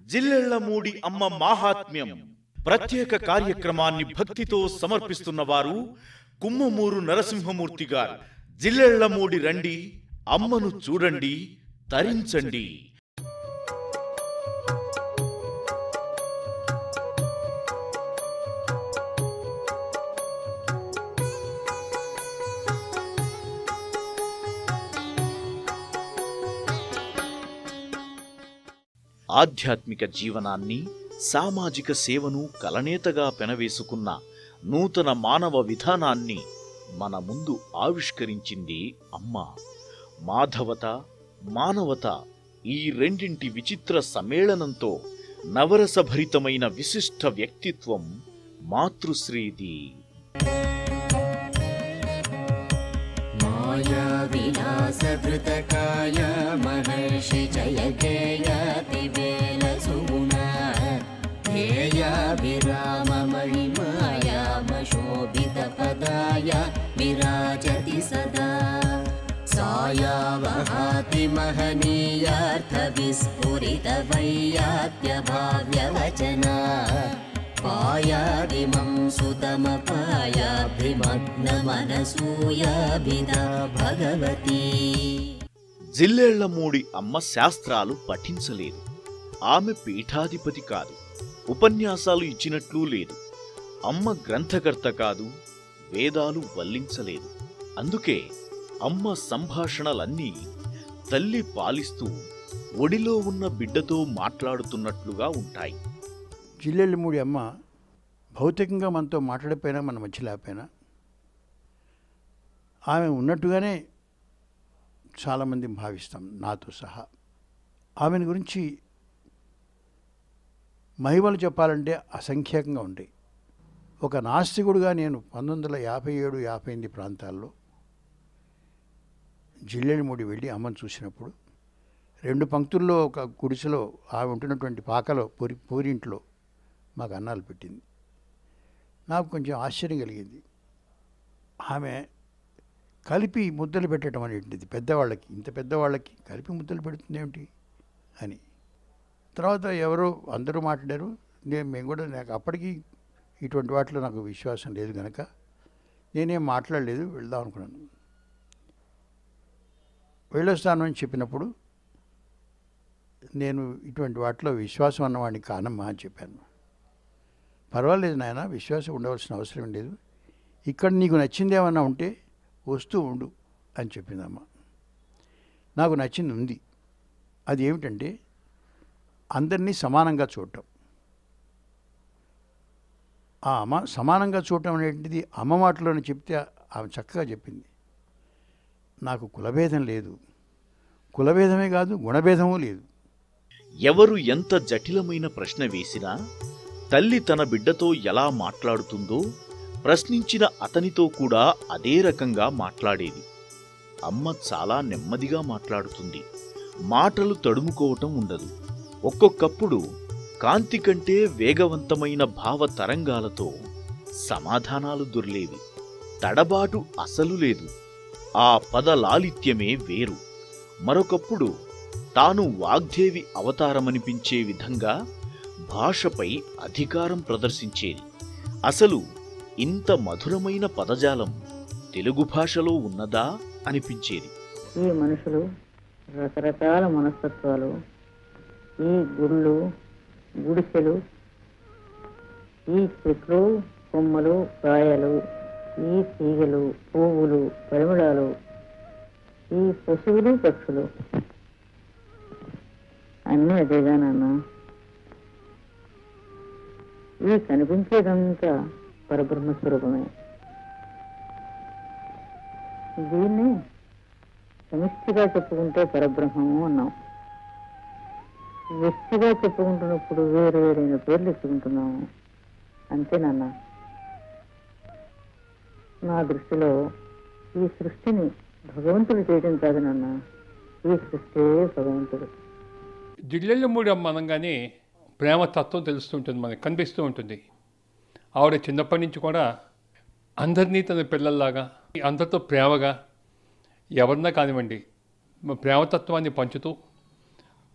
జిల్లెళ్లమూడి అమ్మ మాహాత్మ్యం ప్రత్యేక కార్యక్రమాన్ని భక్తితో సమర్పిస్తున్న వారు కుమ్మమూరు నరసింహమూర్తి గారు జిల్లెళ్లమూడి రండి అమ్మను చూడండి తరించండి ఆధ్యాత్మిక జీవనాన్ని సామాజిక సేవను కలనేతగా పెనవేసుకున్న నూతన మానవ విధానాన్ని మన ముందు ఆవిష్కరించింది అమ్మ మాధవత మానవత ఈ రెండింటి విచిత్ర సమ్మేళనంతో నవరసభరితమైన విశిష్ట వ్యక్తిత్వం మాతృశ్రీది मायाविलासधृतकाय महर्षि जय गेयातिवेलसुगुणा ध्येयाभिराममणिमायामशोभितपदाय विराजति सदा सायावहाति महनीयार्थविस्फुरितवैयात्यभाव्यवचना पायादिमं सुतमपायाभिमग्नमनसूयाभिधा भगवती జిల్లేళ్లమూడి అమ్మ శాస్త్రాలు పఠించలేదు ఆమె పీఠాధిపతి కాదు ఉపన్యాసాలు ఇచ్చినట్లు లేదు అమ్మ గ్రంథకర్త కాదు వేదాలు వల్లించలేదు అందుకే అమ్మ సంభాషణలన్నీ తల్లి పాలిస్తూ ఒడిలో ఉన్న బిడ్డతో మాట్లాడుతున్నట్లుగా ఉంటాయి జిల్లెళ్ళమూడి అమ్మ భౌతికంగా మనతో మాట్లాడిపోయినా మన మధ్య లేకపోయినా ఆమె ఉన్నట్టుగానే చాలామంది భావిస్తాం నాతో సహా ఆమెను గురించి మహిమలు చెప్పాలంటే అసంఖ్యాకంగా ఉంటాయి ఒక నాస్తికుడుగా నేను పంతొమ్మిది వందల యాభై ఏడు యాభై ఎనిమిది ప్రాంతాల్లో జిల్లెళ్ళమూడి వెళ్ళి అమ్మను చూసినప్పుడు రెండు పంక్తుల్లో ఒక గుడిసెలో ఆమె ఉంటున్నటువంటి పాకలో పూరి పూరింట్లో మాకు అన్నాలు పెట్టింది నాకు కొంచెం ఆశ్చర్యం కలిగింది ఆమె కలిపి ముద్దలు పెట్టడం అనేటిది పెద్దవాళ్ళకి ఇంత పెద్దవాళ్ళకి కలిపి ముద్దలు పెడుతుంది ఏమిటి అని తర్వాత ఎవరో అందరూ మాట్లాడారు నేను మేము కూడా నాకు అప్పటికి ఇటువంటి వాటిలో నాకు విశ్వాసం లేదు కనుక నేనేం మాట్లాడలేదు వెళ్దాం అనుకున్నాను వెళ్ళొస్తాను అని చెప్పినప్పుడు నేను ఇటువంటి వాటిలో విశ్వాసం అన్నవాడిని కానమ్మా అని చెప్పాను పర్వాలేదు నాయన విశ్వాసం ఉండవలసిన అవసరం లేదు ఇక్కడ నీకు నచ్చింది ఏమన్నా ఉంటే వస్తూ ఉండు అని చెప్పిందమ్మ నాకు నచ్చింది ఉంది అది ఏమిటంటే అందరినీ సమానంగా చూడటం ఆ అమ్మ సమానంగా చూడటం అనేటిది అమ్మ మాటలోనే చెప్తే ఆమె చక్కగా చెప్పింది నాకు కులభేదం లేదు కులభేదమే కాదు గుణభేదమూ లేదు ఎవరు ఎంత జటిలమైన ప్రశ్న వేసినా తల్లి తన బిడ్డతో ఎలా మాట్లాడుతుందో ప్రశ్నించిన అతనితో కూడా అదే రకంగా మాట్లాడేది అమ్మ చాలా నెమ్మదిగా మాట్లాడుతుంది మాటలు తడుముకోవటం ఉండదు ఒక్కొక్కప్పుడు కాంతి కంటే వేగవంతమైన భావ తరంగాలతో సమాధానాలు దొర్లేవి తడబాటు అసలు లేదు ఆ పద లాలిత్యమే వేరు మరొకప్పుడు తాను వాగ్దేవి అవతారమనిపించే విధంగా భాషపై అధికారం ప్రదర్శించేది అసలు ఇంత మధురమైన పదజాలం తెలుగు భాషలో ఉన్నదా అనిపించేది ఈ మనుషులు రకరకాల మనస్తత్వాలు ఈ గుళ్ళు గుడిసెలు ఈ చెట్లు కొమ్మలు కాయలు ఈ తీగలు పువ్వులు పరిమళాలు ఈ పశువులు పక్షులు అన్నీ అదేగా నాన్న ఈ కనిపించేదంతా పరబ్రహ్మ స్వరూపమే దీన్ని సమిష్టిగా చెప్పుకుంటే పరబ్రహ్మము అన్నాం వ్యక్తిగా చెప్పుకుంటున్నప్పుడు వేరు వేరైన పేర్లు ఎత్తుకుంటున్నాము అంతేనన్నా నా దృష్టిలో ఈ సృష్టిని భగవంతుడు చేయడం కాదు నాన్న ఈ సృష్టి భగవంతుడు జిల్లెళ్ళమూడి అమ్మ అనగానే ప్రేమ తత్వం తెలుస్తుంటుంది మనకి కనిపిస్తూ ఉంటుంది ఆవిడ చిన్నప్పటి నుంచి కూడా అందరినీ తన పిల్లల్లాగా అందరితో ప్రేమగా ఎవరన్నా కానివ్వండి మ- ప్రేమతత్వాన్ని పంచుతూ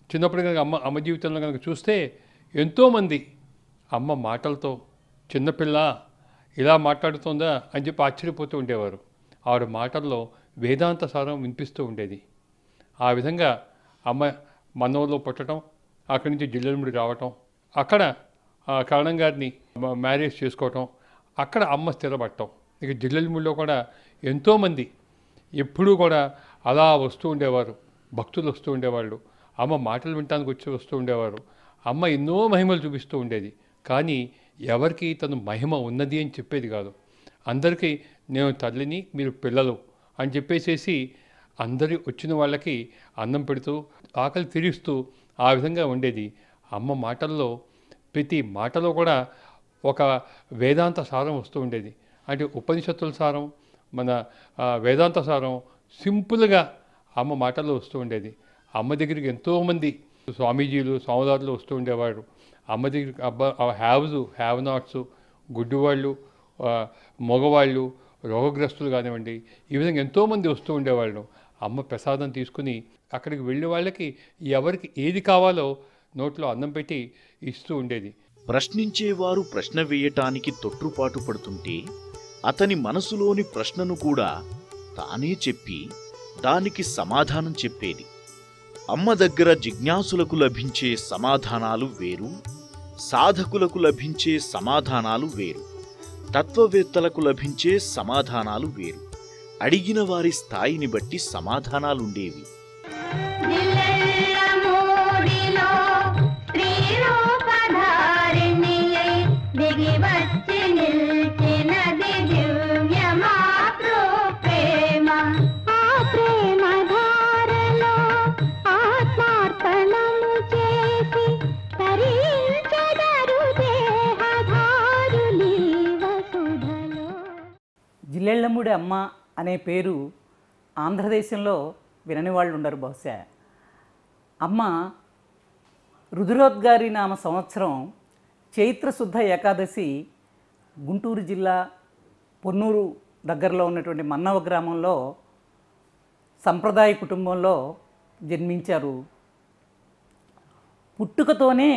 చిన్నప్పుడు కనుక అమ్మ అమ్మ జీవితంలో కనుక చూస్తే ఎంతోమంది అమ్మ మాటలతో చిన్నపిల్ల ఇలా మాట్లాడుతుందా అని చెప్పి ఆశ్చర్యపోతూ ఉండేవారు ఆవిడ మాటల్లో వేదాంత సారం వినిపిస్తూ ఉండేది ఆ విధంగా అమ్మ మన్నంలో పుట్టడం అక్కడి నుంచి జిల్లెలముడి రావటం అక్కడ ఆ కరణం గారిని మ- మ్యారేజ్ చేసుకోవటం అక్కడ అమ్మ స్థిరపడటం ఇక జిల్లెలముడిలో కూడా ఎంతోమంది ఎప్పుడూ కూడా అలా వస్తూ ఉండేవారు భక్తులు వస్తూ ఉండేవాళ్ళు అమ్మ మాటలు వినటానికి వచ్చి వస్తూ ఉండేవారు అమ్మ ఎన్నో మహిమలు చూపిస్తూ ఉండేది కానీ ఎవరికి తను మహిమ ఉన్నది అని చెప్పేది కాదు అందరికీ నేను తల్లిని మీరు పిల్లలు అని చెప్పేసేసి అందరి వచ్చిన వాళ్ళకి అన్నం పెడుతూ ఆకలి తీరుస్తూ ఆ విధంగా ఉండేది అమ్మ మాటల్లో ప్రతి మాటలో కూడా ఒక వేదాంత సారం వస్తూ ఉండేది అంటే ఉపనిషత్తుల సారం మన ఆ, వేదాంత సారం సింపుల్గా అమ్మ మాటల్లో వస్తూ ఉండేది అమ్మ దగ్గరికి ఎంతోమంది స్వామీజీలు స్వామిదారులు వస్తూ ఉండేవారు అమ్మ దగ్గరికి అబ్బా హ్యావ్స్ హ్యావ్ నాట్స్ గుడ్డివాళ్ళు ఆ, మగవాళ్ళు రోగగ్రస్తులు కానివ్వండి ఈ విధంగా ఎంతోమంది వస్తూ ఉండేవాళ్ళు అమ్మ ప్రసాదం తీసుకుని అక్కడికి వెళ్ళే వాళ్ళకి ఎవరికి ఏది కావాలో నోట్లో అన్నం పెట్టి ఇస్తూ ఉండేది ప్రశ్నించేవారు ప్రశ్న వేయటానికి తొట్టుపాటు పడుతుంటే అతని మనసులోని ప్రశ్నను కూడా తానే చెప్పి దానికి సమాధానం చెప్పేది అమ్మ దగ్గర జిజ్ఞాసులకు లభించే సమాధానాలు వేరు సాధకులకు లభించే సమాధానాలు వేరు తత్వవేత్తలకు లభించే సమాధానాలు వేరు అడిగిన వారి స్థాయిని బట్టి సమాధానాలుండేవి జిల్లెళ్ళమూడిలో స్త్రీరూపధారిణియై దిగి వచ్చి నిల్చినది దివ్య మాతృ ప్రేమ ఆ ప్రేమ ధారలో ఆత్మార్పణము చేసి తరించెదరు దేహధారులీ వసుధలో జిల్లెళ్ళమ్ముడి అమ్మ అనే పేరు ఆంధ్రదేశంలో వినని వాళ్ళు ఉండరు బహుశా అమ్మ రుద్రోద్గారి నామ సంవత్సరం చైత్రశుద్ధ ఏకాదశి గుంటూరు జిల్లా పొన్నూరు దగ్గరలో ఉన్నటువంటి మన్నవ గ్రామంలో సంప్రదాయ కుటుంబంలో జన్మించారు పుట్టుకతోనే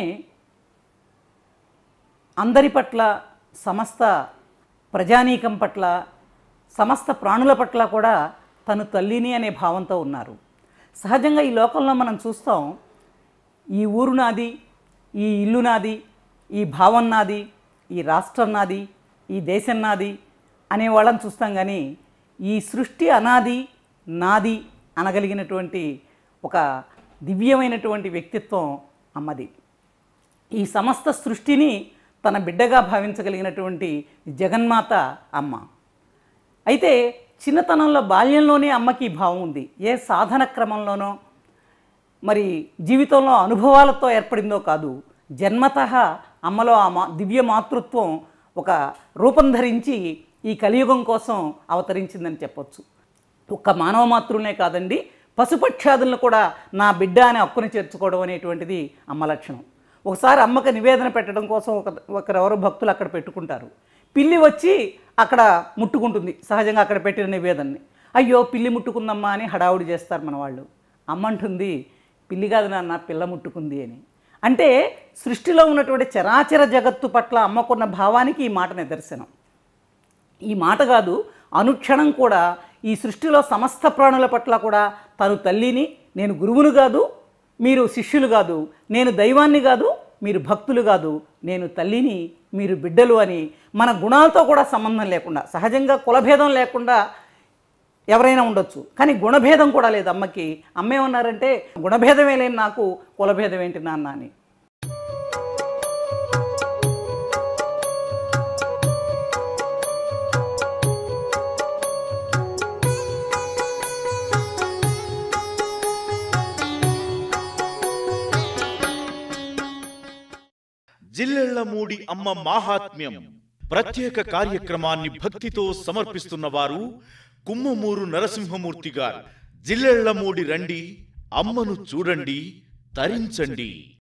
అందరి పట్ల సమస్త ప్రజానీకం పట్ల సమస్త ప్రాణుల పట్ల కూడా తను తల్లిని అనే భావంతో ఉన్నారు సహజంగా ఈ లోకంలో మనం చూస్తాం ఈ ఊరు నాది ఈ ఇల్లు నాది ఈ భావం నాది ఈ రాష్ట్రం నాది ఈ దేశం నాది అనే వాళ్ళని చూస్తాం కానీ ఈ సృష్టి అనాది నాది అనగలిగినటువంటి ఒక దివ్యమైనటువంటి వ్యక్తిత్వం అమ్మది ఈ సమస్త సృష్టిని తన బిడ్డగా భావించగలిగినటువంటి జగన్మాత అమ్మ అయితే చిన్నతనంలో బాల్యంలోనే అమ్మకి ఈ భావం ఉంది ఏ సాధన క్రమంలోనో మరి జీవితంలో అనుభవాలతో ఏర్పడిందో కాదు జన్మత అమ్మలో ఆ మా దివ్య మాతృత్వం ఒక రూపం ధరించి ఈ కలియుగం కోసం అవతరించిందని చెప్పొచ్చు ఒక్క మానవ మాతృనే కాదండి పశుపక్షాదులను కూడా నా బిడ్డ అని హక్కుని చేర్చుకోవడం అనేటువంటిది అమ్మ లక్షణం ఒకసారి అమ్మకి నివేదన పెట్టడం కోసం ఒక ఒకరెవరో భక్తులు అక్కడ పెట్టుకుంటారు పిల్లి వచ్చి అక్కడ ముట్టుకుంటుంది సహజంగా అక్కడ పెట్టిన నివేదనని అయ్యో పిల్లి ముట్టుకుందమ్మా అని హడావుడి చేస్తారు మన వాళ్ళు అమ్మ అంటుంది పిల్లి కాదు నాన్న పిల్ల ముట్టుకుంది అని అంటే సృష్టిలో ఉన్నటువంటి చరాచర జగత్తు పట్ల అమ్మకున్న భావానికి ఈ మాట నిదర్శనం ఈ మాట కాదు అనుక్షణం కూడా ఈ సృష్టిలో సమస్త ప్రాణుల పట్ల కూడా తను తల్లిని నేను గురువును కాదు మీరు శిష్యులు కాదు నేను దైవాన్ని కాదు మీరు భక్తులు కాదు నేను తల్లిని మీరు బిడ్డలు అని మన గుణాలతో కూడా సంబంధం లేకుండా సహజంగా కులభేదం లేకుండా ఎవరైనా ఉండొచ్చు కానీ గుణభేదం కూడా లేదు అమ్మకి అమ్మ ఏమన్నారంటే గుణభేదమే లేని నాకు కులభేదం ఏంటి నాన్న అని జిల్లెళ్లమూడి అమ్మ మాహాత్మ్యం ప్రత్యేక కార్యక్రమాన్ని భక్తితో సమర్పిస్తున్న వారు కుమ్మమూరు నరసింహమూర్తి గారు జిల్లెళ్లమూడి రండి అమ్మను చూడండి తరించండి